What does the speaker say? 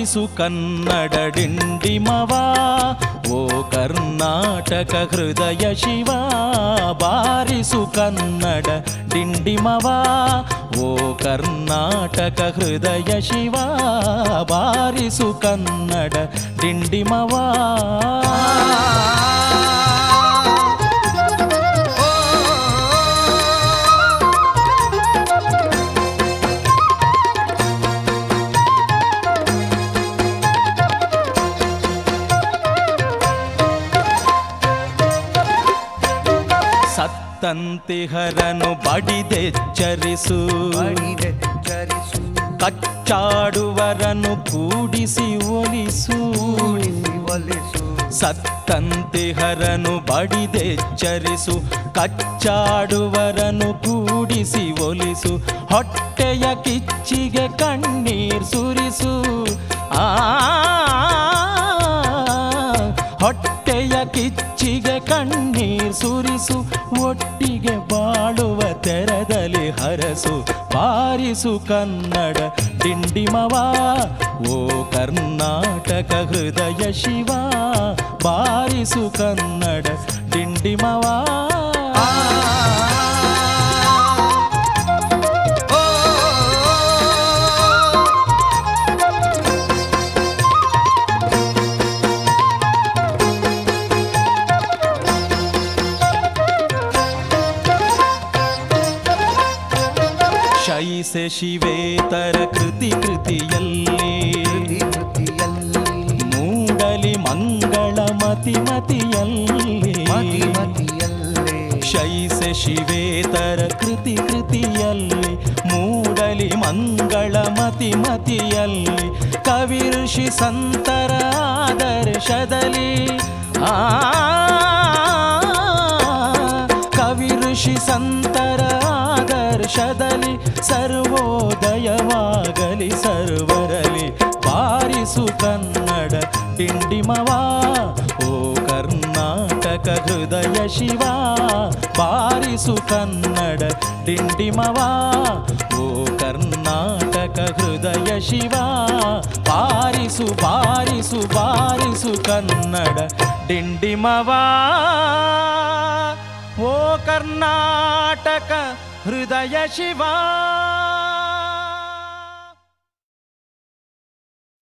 ಬಾರಿಸು ಕನ್ನಡ ಡಿಂಡಿಮವ ಓ ಕರ್ನಾಟಕ ಹೃದಯ ಶಿವ ಬಾರಿಸು ಕನ್ನಡ ಡಿಂಡಿಮವ ಓ ಕರ್ನಾಟಕ ಹೃದಯ ಶಿವ ಬಾರಿಸು ಕನ್ನಡ ಡಿಂಡಿಮವ ಸತ್ತಂತಿಹರನು ಬಡಿದೆಚ್ಚರಿಸು ಬಡಿದೆಚ್ಚರಿಸು ಕಚ್ಚಾಡುವರನು ಕೂಡಿಸಿ ಒಲಿಸು ಕೂಡಿಸಿ ಒಲಿಸು ಸತ್ತಂತಿಹರನು ಬಡಿದೆಚ್ಚರಿಸು ಕಚ್ಚಾಡುವರನು ಕೂಡಿಸಿ ಒಲಿಸು ಹೊಟ್ಟೆಯ ಕಿಚ್ಚಿಗೆ ಕಣ್ಣೀರ್ ಸುರಿಸು ಆ ಹೊಟ್ಟೆಯ ಕಿಚ್ಚಿಗೆ ಕಣ್ಣೀರ್ ಸುರಿಸು ಒಟ್ಟಿಗೆ ಬಾಳುವ ತೆರದಲ್ಲಿ ಹರಸು ಬಾರಿಸು ಕನ್ನಡ ಡಿಂಡಿಮವ ಓ ಕರ್ನಾಟಕ ಹೃದಯ ಶಿವ ಬಾರಿಸು ಕನ್ನಡ ಡಿಂಡಿಮವ ಶೈಸೆ ಶಿವೇತರ ಕೃತಿ ಕೃತಿಯಲ್ಲಿ ಕೃತಿ ಕೃತಿಯಲ್ಲಿ ಮೂಡಲಿ ಮಂಗಳ ಮತಿ ಮತಿಯಲ್ಲಿ ಮತಿ ಮತಿಯಲ್ಲೇ ಶೈಸೆ ಶಿವೇತರ ಕೃತಿ ಕೃತಿಯಲ್ಲಿ ಮೂಡಲಿ ಮಂಗಳ ಮತಿ ಮತಿಯಲ್ಲಿ ಕವಿ ಋಷಿ ಸಂತರ ಆದರ್ಶದಲ್ಲಿ ಆ ಕವಿ ಋಷಿ ಸಂತರ ಆದರ್ಶದಲ್ಲಿ ಸರ್ವೋದಯವಾಗಲಿ ಸರ್ವರಲಿ ಬಾರಿಸು ಕನ್ನಡ ಡಿಂಡಿಮವ ಓ ಕರ್ನಾಟಕ ಹೃದಯ ಶಿವ ಬಾರಿಸು ಕನ್ನಡ ಡಿಂಡಿಮವ ಓ ಕರ್ನಾಟಕ ಹೃದಯ ಶಿವ ಬಾರಿಸು ಬಾರಿಸು ಬಾರಿಸು ಕನ್ನಡ ಡಿಂಡಿಮವ ಓ ಕರ್ನಾಟಕ ಹೃದಯ ಶಿವ